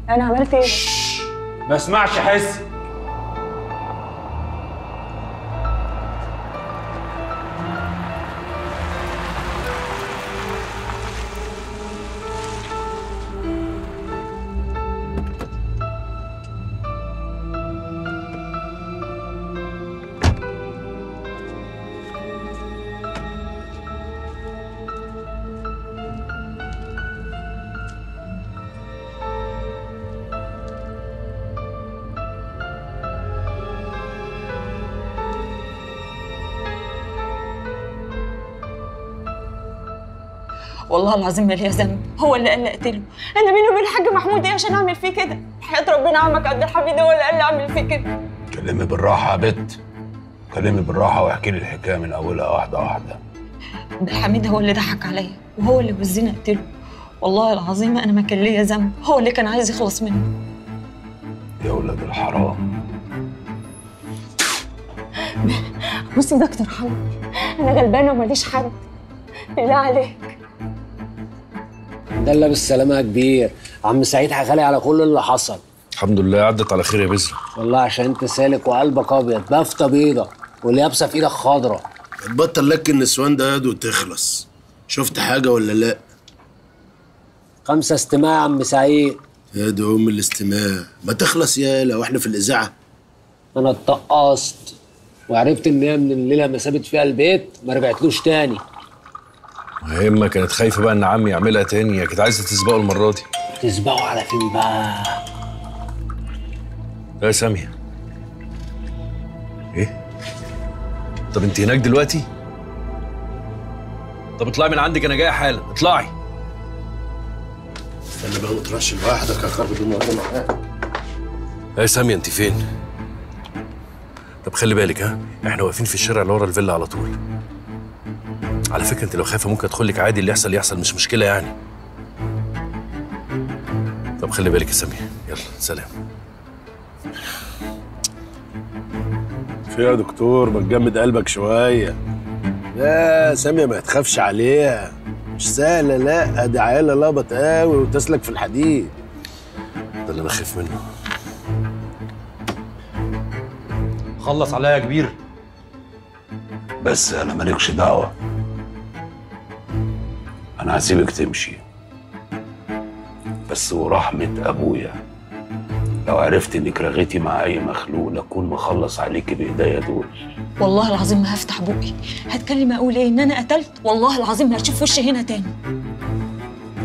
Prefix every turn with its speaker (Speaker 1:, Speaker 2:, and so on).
Speaker 1: انا عملت ايه
Speaker 2: ما اسمعش حس
Speaker 1: والله العظيم ما ليا ذنب هو اللي قال لي اقتله انا بيني وبين الحاج محمود ايه عشان اعمل فيه كده حياه ربنا عمك عبد الحميد هو اللي قال لي اعمل فيه كده
Speaker 3: كلمي بالراحة يا بت كلمي بالراحة واحكي لي الحكاية من أولها واحدة واحدة
Speaker 1: عبد الحميد هو اللي ضحك عليا وهو اللي وزني اقتله والله العظيم انا ما كان ليا ذنب هو اللي كان عايز يخلص منه
Speaker 3: يا ولاد الحرام
Speaker 1: بصي يا دكتور حمد انا غلبانه وماليش حد بالله عليك
Speaker 4: ده اللي بالسلامة يا كبير عم سعيد هيخلي على كل اللي حصل
Speaker 5: الحمد لله عدت على خير يا بذرة
Speaker 4: والله عشان انت سالك وقلبك ابيض بافتة بيضة واليابسة في ايدك خضرة
Speaker 6: تبطل لك النسوان ده يد وتخلص شفت حاجة ولا لا؟
Speaker 4: خمسة استماع يا عم سعيد
Speaker 6: يا دي أم الاستماع ما تخلص يا لو احنا في الإذاعة
Speaker 4: انا اتقصت وعرفت ان هي من الليلة ما سابت فيها البيت ما رجعتلوش تاني
Speaker 5: مهمة كانت خايفة بقى إن عمي يعملها تاني كانت عايزة تسبقه المرة دي
Speaker 4: تسبقوا على فين بقى
Speaker 5: يا سامية إيه؟ طب أنت هناك دلوقتي؟ طب اطلعي من عندك أنا جاي حالا اطلعي
Speaker 6: استنى بقى ما تروحش لوحدك يا خرب النهارده معاك
Speaker 5: يا سامية أنت فين؟ طب خلي بالك ها احنا واقفين في الشارع اللي ورا الفيلا على طول على فكرة انت لو خايفة ممكن ادخل لك عادي اللي يحصل يحصل مش مشكلة يعني طب خلي بالك يا سامية يلا سلام
Speaker 6: في يا دكتور ما تجمد قلبك شوية لا سامية ما تخافش عليها مش سهلة لا دي عيالة لابط قوي وتسلك في الحديد
Speaker 5: ده اللي انا خايف منه
Speaker 2: خلص عليا يا كبير
Speaker 3: بس أنا مالكش دعوة أنا هسيبك تمشي بس ورحمة أبويا لو عرفت إنك رغيتي مع أي مخلوق لأكون مخلص عليكي بإيديا دول
Speaker 1: والله العظيم ما هفتح بقي هتكلم اقول ايه ان انا قتلت والله العظيم ما هشوف وشي هنا تاني